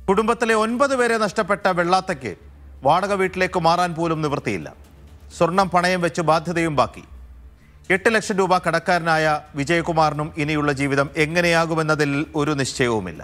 കുടുംബത്തിലെ ഒൻപത് പേരെ നഷ്ടപ്പെട്ട വെള്ളാത്തയ്ക്ക് വാടക വീട്ടിലേക്ക് മാറാൻ പോലും നിവൃത്തിയില്ല സ്വർണം പണയം വെച്ച് ബാധ്യതയും ബാക്കി എട്ട് ലക്ഷം രൂപ കടക്കാരനായ വിജയകുമാറിനും ഇനിയുള്ള ജീവിതം എങ്ങനെയാകുമെന്നതിൽ ഒരു നിശ്ചയവുമില്ല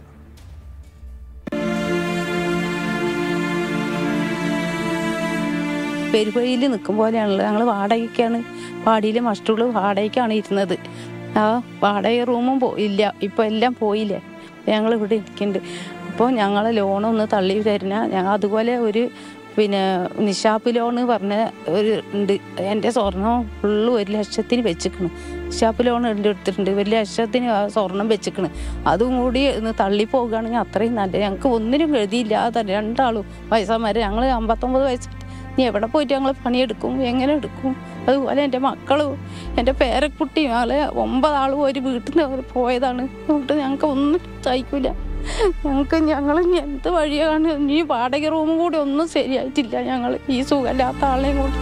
പെരുവഴിയിൽ നിൽക്കും പോലെയാണല്ലോ ഞങ്ങൾ വാടകയ്ക്കാണ് പാടിയിലെ മസ്റ്ററുകൾ വാടകയ്ക്കാണ് ഇരുന്നത് ആ വാടക റൂമും പോ ഇല്ല ഇപ്പോൾ എല്ലാം പോയില്ലേ ഞങ്ങൾ ഇവിടെ ഇരിക്കുന്നുണ്ട് അപ്പോൾ ഞങ്ങൾ ലോണൊന്ന് തള്ളി തരുന്ന ഞങ്ങൾ അതുപോലെ ഒരു പിന്നെ നിഷാപ്പ് ലോണ് പറഞ്ഞ ഒരു ഉണ്ട് എൻ്റെ സ്വർണം ഫുള്ള് ഒരു ലക്ഷത്തിന് വെച്ചിക്കണ് നിഷാപ്പ് ലോൺ ഉണ്ട് എടുത്തിട്ടുണ്ട് ഒരു ലക്ഷത്തിന് ആ സ്വർണം വെച്ചിക്കണ് അതും കൂടി ഒന്ന് തള്ളി പോകുകയാണെങ്കിൽ അത്രയും നല്ല ഞങ്ങൾക്ക് ഒന്നിനും എഴുതിയില്ലാതെ രണ്ടാളും വയസ്സന്മാർ ഞങ്ങൾ അമ്പത്തൊമ്പത് വയസ്സ് ഇനി എവിടെ പോയിട്ട് ഞങ്ങൾ പണിയെടുക്കും എങ്ങനെ എടുക്കും അതുപോലെ എൻ്റെ മക്കളും എൻ്റെ പേരക്കുട്ടിയും ഞങ്ങളെ ഒമ്പതാളും ഒരു വീട്ടിൽ നിന്ന് പോയതാണ് അതുകൊണ്ട് ഞങ്ങൾക്ക് ഒന്നും സഹിക്കില്ല ഞങ്ങൾക്ക് ഞങ്ങൾ ഇനി എന്ത് വഴിയാണ് ഈ വാടക റൂമും കൂടി ഒന്നും ശരിയായിട്ടില്ല ഞങ്ങൾ ഈ സുഖമില്ലാത്ത ആളെയും കൊണ്ട്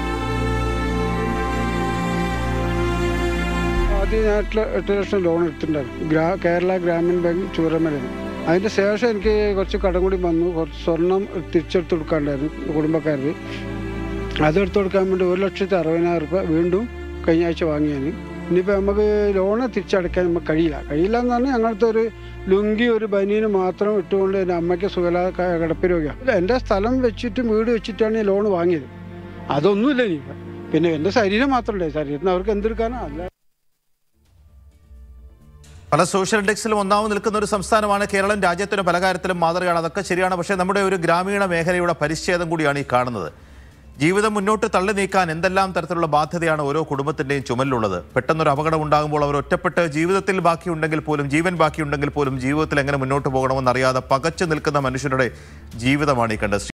ആദ്യം ഞാൻ എട്ട് ല- എട്ട് ലക്ഷം ലോൺ എടുത്തിട്ടുണ്ടായിരുന്നു ഗ്രാ കേരള ഗ്രാമീൺ ബാങ്ക് ചൂരമലയിൽ അതിന് ശേഷം എനിക്ക് കുറച്ച് കടം കൂടി വന്നു കുറച്ച് സ്വർണം തിരിച്ചെടുത്ത് കൊടുക്കാണ്ടായിരുന്നു കുടുംബക്കാർക്ക് അതെടുത്ത് കൊടുക്കാൻ വേണ്ടി ഒരു ലക്ഷത്തി അറുപതിനായിരം രൂപ വീണ്ടും കഴിഞ്ഞ ആഴ്ച വാങ്ങിയാണ് ഇനിയിപ്പോൾ നമുക്ക് ലോണ് തിരിച്ചടയ്ക്കാൻ നമുക്ക് കഴിയില്ല കഴിയില്ല എന്ന് പറഞ്ഞാൽ ഞങ്ങളത്തെ ഒരു ലുങ്കി ഒരു ബനീന് മാത്രം ഇട്ടുകൊണ്ട് എൻ്റെ അമ്മയ്ക്ക് സുഖലാ കിടപ്പ് രോഗിയാണ് ഇല്ല, എൻ്റെ സ്ഥലം വെച്ചിട്ടും വീട് വെച്ചിട്ടാണ് ഈ ലോൺ വാങ്ങിയത് അതൊന്നുമില്ല ഇനി പിന്നെ എൻ്റെ ശരീരം മാത്രമല്ലേ ശരീരത്തിന് അവർക്ക് എന്തെടുക്കാനോ അല്ല പല സോഷ്യൽ ഇൻഡെക്സിലും ഒന്നാമത് നിൽക്കുന്ന ഒരു സംസ്ഥാനമാണ് കേരളം രാജ്യത്തിന് പല കാര്യത്തിലും മാതൃകയാണ് അതൊക്കെ ശരിയാണ് പക്ഷേ നമ്മുടെ ഒരു ഗ്രാമീണ മേഖലയുടെ പരിച്ഛേദം കൂടിയാണ് ഈ കാണുന്നത് ജീവിതം മുന്നോട്ട് തള്ളി നീക്കാൻ എന്തെല്ലാം തരത്തിലുള്ള ബാധ്യതയാണ് ഓരോ കുടുംബത്തിൻ്റെയും ചുമലിലുള്ളത് പെട്ടെന്നൊരു അപകടം ഉണ്ടാകുമ്പോൾ അവർ ഒറ്റപ്പെട്ട് ജീവിതത്തിൽ ബാക്കിയുണ്ടെങ്കിൽ പോലും ജീവൻ ബാക്കിയുണ്ടെങ്കിൽ പോലും ജീവിതത്തിൽ എങ്ങനെ മുന്നോട്ട് പോകണമെന്നറിയാതെ പകച്ചു നിൽക്കുന്ന മനുഷ്യരുടെ ജീവിതമാണ് ഈ കണ്ടത്